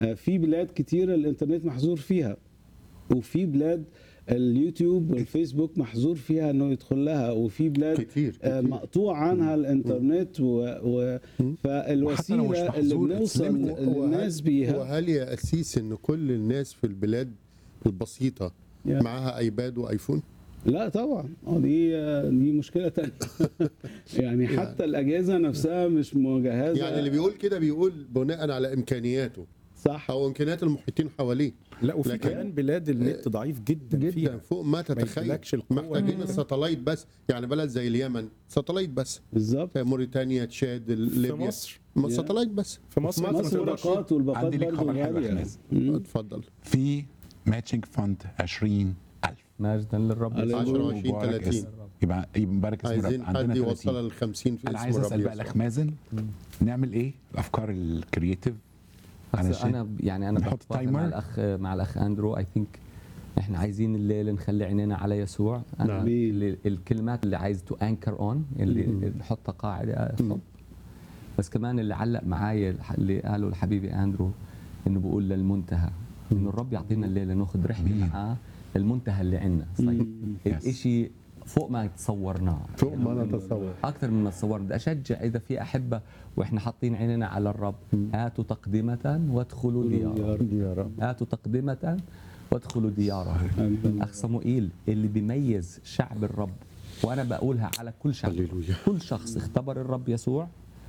آه، في بلاد كتيره الانترنت محظور فيها وفي بلاد اليوتيوب والفيسبوك محظور فيها انه يدخل لها وفي بلاد كتير آه، كتير مقطوع عنها الانترنت و... و... مم. وحتى لو مش فالوسيله اللي محظور، بنوصل اتسلمت. للناس بيها وهل يا أسيس إن كل الناس في البلاد البسيطة يا. معاها ايباد وايفون؟ لا طبعا اه دي دي مشكله تانية يعني حتى الاجهزه نفسها مش مجهزه يعني اللي بيقول كده بيقول بناء على امكانياته صح او امكانيات المحيطين حواليه لا وفي لكن- كمان بلاد النت ضعيف جدا, جدا فيها فوق ما تتخيل يديلكش القوة محتاجين اللي- الساتلايت بس يعني بلد زي اليمن ساتلايت بس بالظبط موريتانيا تشاد في ليبيا مصر ما الساتلايت بس في مصر مصر ما مصر تقدرش باقات والباقات عندي ليك برضه خبر حلو يا غاليه خميس. مم. اتفضل في ماتشنج فند 20000 مجدا للرب على يسوع. 10 20 مبارك 30 اسم يبقى يبقى مبارك اسم عايزين رب حد عندنا يوصل 30 ال 50 في انا اسم عايز رب اسال بقى يسوع. الاخ مازن نعمل ايه الافكار الكرييتيف بس علشان انا يعني انا نحط بتفق تايمر؟ مع الاخ مع الاخ اندرو اي ثينك احنا عايزين الليل نخلي عينينا على يسوع انا نعم. اللي- الكلمات اللي عايز تو انكر اون اللي اللي نحطها قاعده حب بس كمان اللي علق معايا اللي قاله الحبيبي اندرو انه بقول للمنتهى انه الرب يعطينا الليله ناخذ رحله أمين. معاه المنتهى اللي عندنا صحيح Yes. الشيء فوق ما تصورناه فوق ما نتصور اكثر مما تصورنا بدي اشجع اذا في احبه واحنا حاطين عيننا على الرب هاتوا تقدمه وادخلوا دياره يا رب هاتوا تقدمه وادخلوا دياره اخ صموئيل اللي بيميز شعب الرب وانا بقولها على كل شعب هللويا. كل شخص اختبر الرب يسوع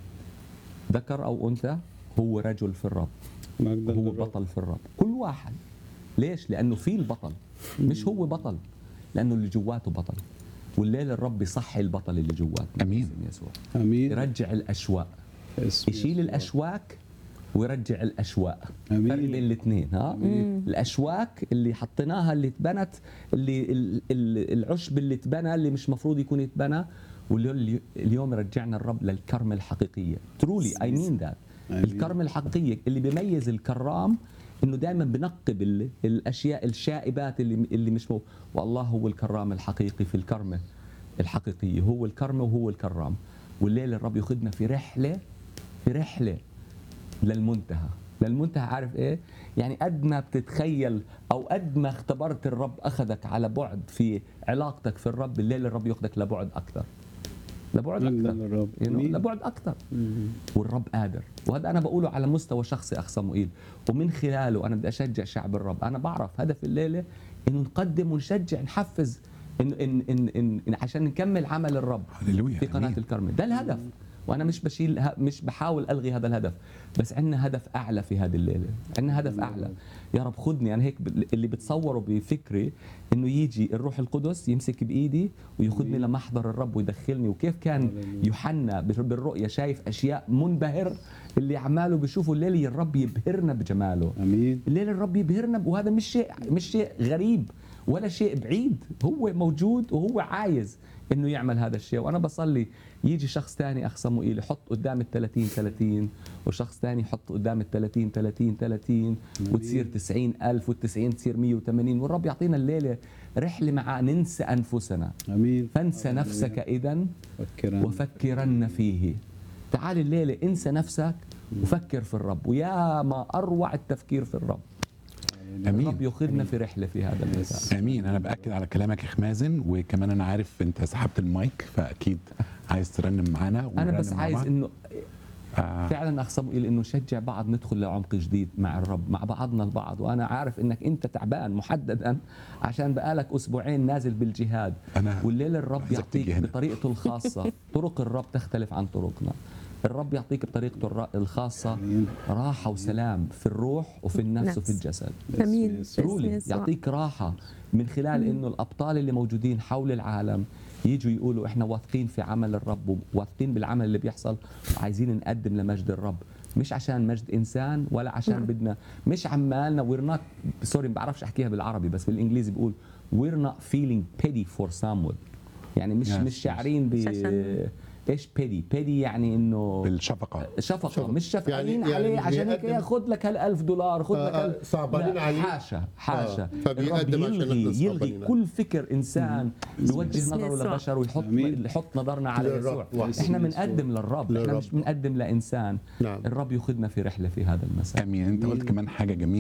ذكر او انثى هو رجل في الرب مجدا هو للرب. بطل في الرب كل واحد ليش لانه في البطل مش هو بطل لانه اللي جواته بطل والليل الرب يصحي البطل اللي جواته أمين. باسم يسوع امين يرجع الاشواق اسم يشيل يسوع. الاشواك ويرجع الاشواق أمين. فرق بين الاثنين ها الاشواك اللي حطيناها اللي اتبنت اللي ال- ال- العشب اللي اتبنى اللي مش مفروض يكون يتبنى واليوم اليوم رجعنا الرب للكرمه الحقيقيه ترولي اي مين ذات آمين. الكرمه الحقيقيه اللي بيميز الكرام انه دائما بنقب ال- الاشياء الشائبات اللي اللي مش مو والله هو الكرام الحقيقي في الكرمه الحقيقيه هو الكرمه وهو الكرام والليل الرب ياخذنا في رحله في رحله للمنتهى للمنتهى عارف ايه يعني قد ما بتتخيل او قد ما اختبرت الرب اخذك على بعد في علاقتك في الرب الليل الرب ياخذك لبعد اكثر لبعد مجدا اكثر للرب you know، أمين. لبعد اكثر والرب قادر وهذا انا بقوله على مستوى شخصي اخ صموئيل ومن خلاله انا بدي اشجع شعب الرب انا بعرف هدف الليله انه نقدم ونشجع نحفز إن إن إن إن إن عشان نكمل عمل الرب هللويا في قناه أمين. الكرمل ده الهدف وانا مش بشيل ه- مش بحاول الغي هذا الهدف بس عندنا هدف اعلى في هذه الليله عندنا هدف اعلى يا رب خدني انا هيك ب- اللي بتصوره بفكري انه يجي الروح القدس يمسك بايدي وياخذني لمحضر الرب ويدخلني وكيف كان يوحنا بال- بالرؤيا شايف اشياء منبهر اللي اعماله بيشوفوا الليله الرب يبهرنا بجماله امين الليل الرب يبهرنا وهذا مش شيء مش شيء غريب ولا شيء بعيد هو موجود وهو عايز انه يعمل هذا الشيء وانا بصلي يجي شخص ثاني اخ صموئيل يحط قدام ال 30 30 وشخص ثاني يحط قدام ال 30 30 30 وتصير 90 ألف وال 90 تصير 180 والرب يعطينا الليله رحله معاه ننسى انفسنا امين فانسى نفسك اذا فكرا وفكرن فيه تعال الليلة انسى نفسك وفكر في الرب ويا ما أروع التفكير في الرب امين الرب ياخذنا في رحلة في هذا المساء امين انا باكد على كلامك يا اخ مازن وكمان انا عارف انت سحبت المايك فاكيد عايز ترنم معانا أنا ونرنم بس مع عايز بعض. إنه آه فعلا أخ صموئيل إنه نشجع بعض ندخل لعمق جديد مع الرب مع بعضنا البعض وأنا عارف إنك أنت تعبان محددا عشان بقالك أسبوعين نازل بالجهاد أنا والليل الرب عايزك تيجي يعطيك هنا. بطريقته الخاصة طرق الرب تختلف عن طرقنا الرب يعطيك بطريقته الر- الخاصة امين راحة وسلام في الروح وفي النفس نفس. وفي الجسد امين باسم ترولي يسوع. يعطيك راحة من خلال انه الابطال اللي موجودين حول العالم يجوا يقولوا احنا واثقين في عمل الرب وواثقين بالعمل اللي بيحصل وعايزين نقدم لمجد الرب مش عشان مجد انسان ولا عشان نعم. بدنا مش عمالنا وير نوت سوري ما بعرفش احكيها بالعربي بس بالانجليزي بقول وير نوت فيلينج pity فور someone يعني مش Yes, مش yes. شاعرين ب مش عشان- ايش بيدي بيدي يعني انه بالشفقه شفقه شفقة. مش شفقانين يعني- يعني عليه عشان هيك بيقدم- خذ لك هال1000 دولار خذ آه، لك آه، هال- صعبانين لا، عليه. حاشا حاشا آه، فبيقدم الرب عشان إحنا يلغي يلغي صعبانين كل فكر انسان يوجه باسم نظره يسوع. لبشر ويحط آمين. يحط نظرنا على للرب يسوع وحده. احنا بنقدم للرب احنا للرب. مش بنقدم لانسان نعم. الرب ياخذنا في رحله في هذا المساء امين انت قلت كمان حاجه جميله